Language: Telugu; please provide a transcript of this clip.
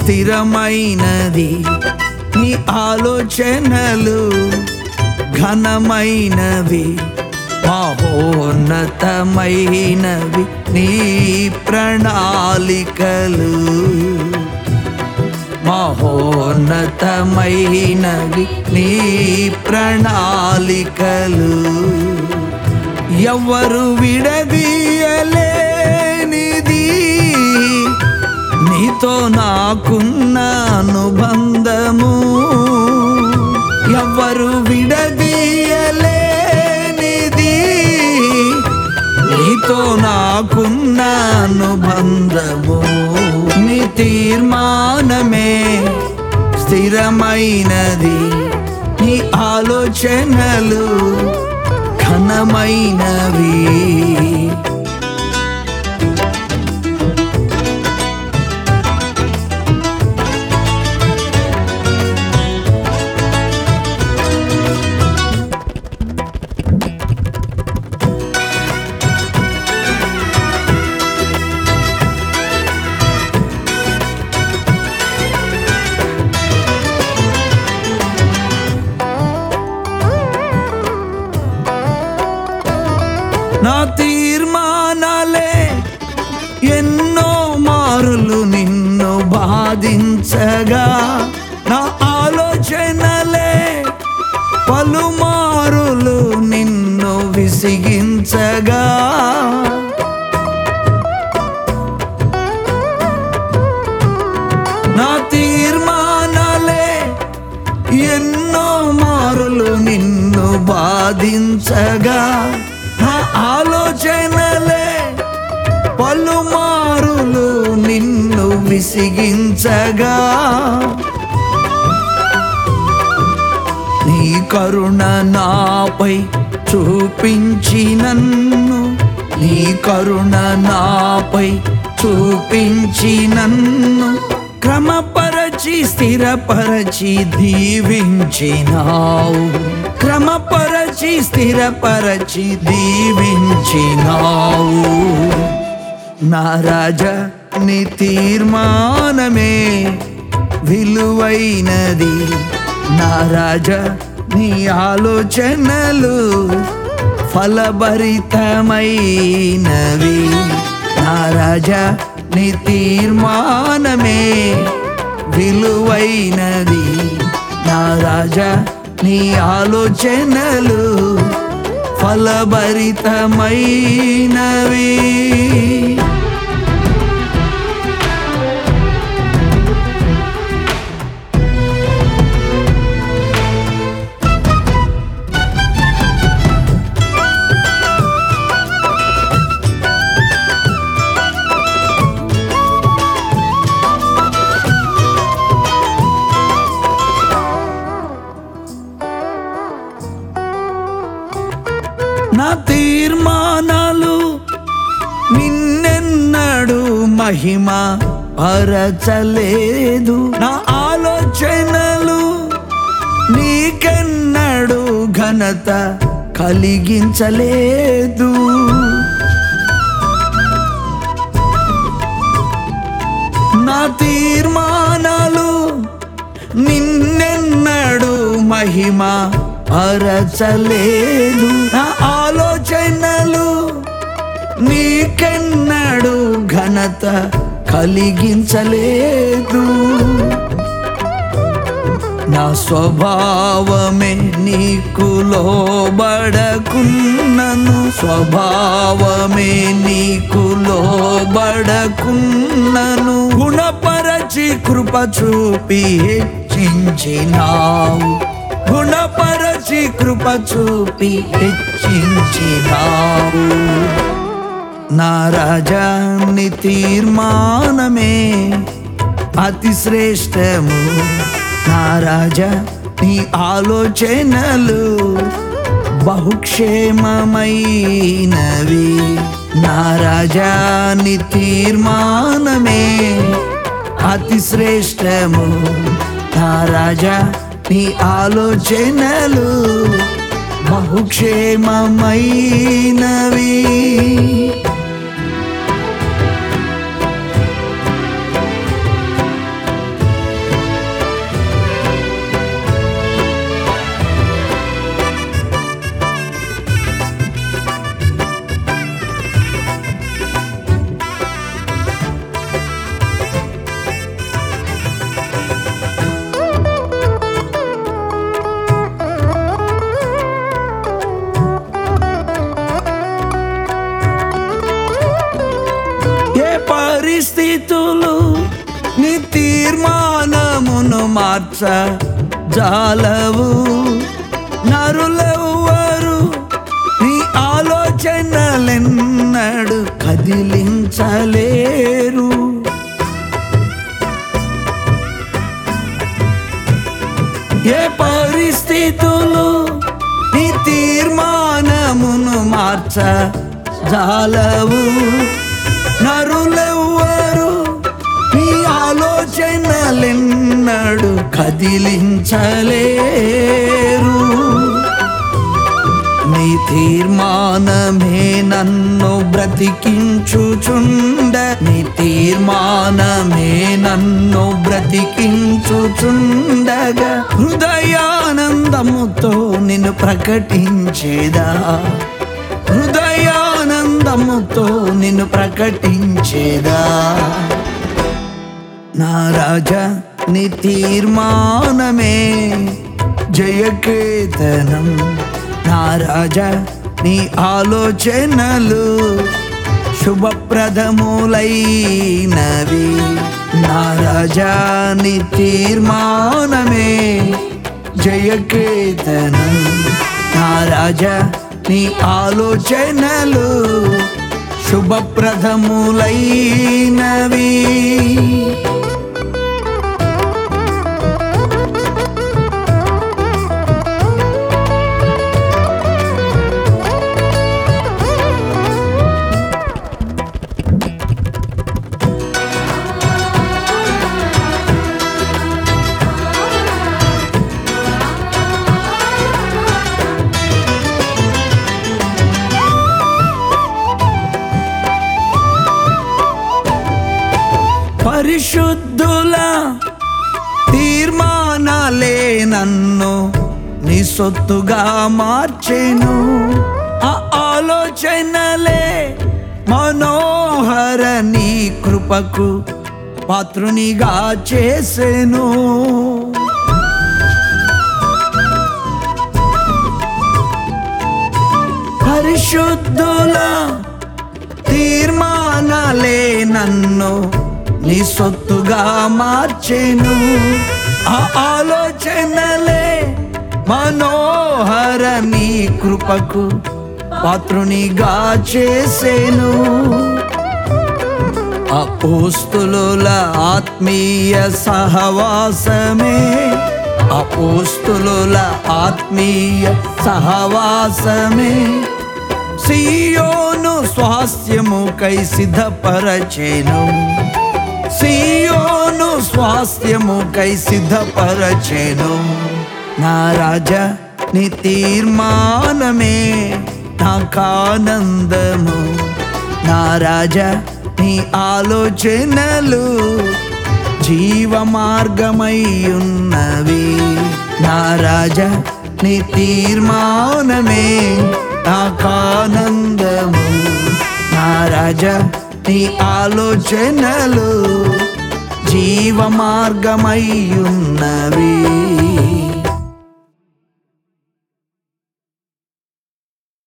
స్థిరమైనది నీ ఆలోచనలు ఘనమైనవి మహోన్నతమైనవి నీ ప్రణాళికలు మహోన్నతమైనవి నీ ప్రణాళికలు ఎవరు విడదీయలేనిది నీతో నాకున్న అనుబంధము ఎవరు విడదీయలేనిది నీతో నాకున్న అనుబంధము నీ తీర్మానమే స్థిరమైనది నీ ఆలోచనలు ఘనమైనవి నా తీర్మానాలే ఎన్నో మారులు నిన్ను బాధించగా నా ఆలోచనలే పలుమారులు నిన్ను విసిగించగా నా తీర్మానాలే ఎన్నో మారులు నిన్ను బాధించగా నా ఆలోచనలే పలుమారులు నిన్ను విసిగించగా నీ కరుణ నాపై చూపించి నన్ను నీ కరుణ నాపై చూపించి నన్ను క్రమపరచి స్థిరపరచి దీవించినావు క్రమపరచి స్థిరపరచి దీవించినావు నా రాజా నీ తీర్మానమే విలువైనది నా రాజా నీ ఆలోచనలు ఫలభరితమైనవి నా రాజా నీ తీర్మానమే విలువైనది నా రాజా నీ ఆలోచనలు ఫలభరితమైనవి నా తీర్మానాలు నిన్నెన్నడు మహిమ పరచలేదు నా ఆలోచనలు నీకెన్నడు ఘనత కలిగించలేదు నా తీర్మానాలు నిన్నెన్నడు మహిమ పరచలేదు నా ఆలోచనలు నీకెన్నడు ఘనత కలిగించలేదు నా స్వభావమే నీకు లోబడకున్నను స్వభావమే నీకు లోబడకున్నను గుణపరచి కృప చూపి హెచ్చించినావు గుణపరచి కృప చూపి హెచ్చించినావు నా రాజాని తీర్మానమే అతి శ్రేష్టము నా రాజా నీ ఆలోచనలు బహుక్షేమమైనవి నా రాజా నీ తీర్మానమే అతి శ్రేష్టము నా రాజా నీ ఆలోచనలు బహుక్షేమమైనవి తీర్మానమును మార్చ జాలవు నరులెవ్వరు నీ ఆలోచనలెన్నడు కదిలించలేరు ఏ పరిస్థితులు నీ తీర్మానమును మార్చ జాలవు నరులెవ్వరు నీ ఆలోచనలెన్నడు కదిలించలేరు నీ తీర్మానమే నన్ను బ్రతికించుచుండ నీ తీర్మానమే నన్ను బ్రతికించుచుండగా హృదయానందముతో నిన్ను ప్రకటించేదా హృదయానందముతో నిన్ను ప్రకటించేదా నా రాజా నీ తీర్మానమే జయకేతనం నా రాజా నీ ఆలోచనలు శుభప్రదములైనవి నా రాజా నీ తీర్మానమే జయకేతనం నా రాజా నీ ఆలోచనలు శుభప్రదములైనవి పరిశుద్ధుల తీర్మానాలే నన్ను నీ సొత్తుగా మార్చెను ఆ ఆలోచనలే మనోహర నీ కృపకు పాత్రునిగా చేసెను పరిశుద్ధుల తీర్మానాలే నన్ను నీ సొత్తుగా మార్చెను ఆ ఆలోచనలే మనోహర నీ కృపకు పాత్రునిగా చేసేను అపోస్తులుల ఆత్మీయ సహవాసమే అపోస్తులుల ఆత్మీయ సహవాసమే సియోను స్వాస్థ్యముకై సిద్ధపరచెను సియోను స్వాస్థ్యముకై సిద్ధపరచెను నా రాజా నీ తీర్మానమే నాకానందము నా రాజా నీ ఆలోచనలు జీవ మార్గమై ఉన్నవి నా రాజా నీ తీర్మానమే నాకానందము నా రాజా నీ ఆలోచనలు జీవ మార్గమై ఉన్నవి